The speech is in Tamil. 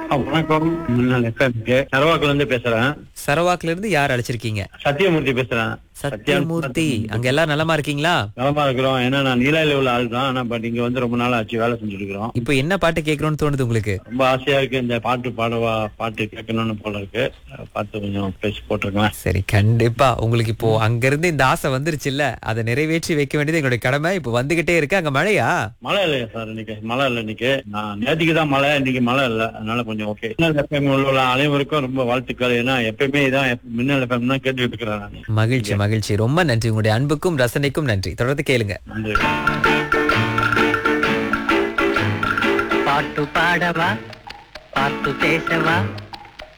ஆ, வணக்கம் முன்னாள் எஃப்எம்க்கு சரவாக்குல இருந்து பேசுறேன் சரவாக்குல இருந்து யார் அழைச்சிருக்கீங்க சத்தியமூர்த்தி பேசுறேன் சத்யமூர்த்தி அங்க எல்லாம் நலமா இருக்கீங்களா நலமா இருக்கிறோம் ஏன்னா நான் நீலாயில உள்ள ஆள் தான் ஆனா பட் இங்க வந்து ரொம்ப நாள் ஆச்சு வேலை செஞ்சுட்டு இருக்கிறோம் இப்போ என்ன பாட்டு கேட்கணும்னு தோணுது உங்களுக்கு ரொம்ப ஆசையா இருக்கு இந்த பாட்டு பாடவா பாட்டு கேட்கணும்னு போல இருக்கு பார்த்து கொஞ்சம் பேசி போட்டிருக்கேன் சரி கண்டிப்பா உங்களுக்கு இப்போ அங்க இருந்து இந்த ஆசை வந்துருச்சுல்ல அதை நிறைவேற்றி வைக்க வேண்டியது எங்களுடைய கடமை இப்போ வந்துகிட்டே இருக்கு அங்க மழையா மழை இல்லையா சார் இன்னைக்கு மழை இல்லை இன்னைக்கு நான் நேற்றுக்கு தான் மழை இன்னைக்கு மழை இல்லை அதனால கொஞ்சம் ஓகே மின்னல் எஃப்எம் உள்ள அனைவருக்கும் ரொம்ப வாழ்த்துக்கள் ஏன்னா எப்பயுமே இதான் மின்னல் எஃப்எம் தான் கேட்டுட்டு இருக்கிறேன் நான் மகிழ்ச்சி மகிழ்ச்சி ரொம்ப நன்றி உங்களுடைய அன்புக்கும் ரசனைக்கும் நன்றி தொடர்ந்து கேளுங்க நன்றி பாட்டு பாடவா பாட்டு பேசவா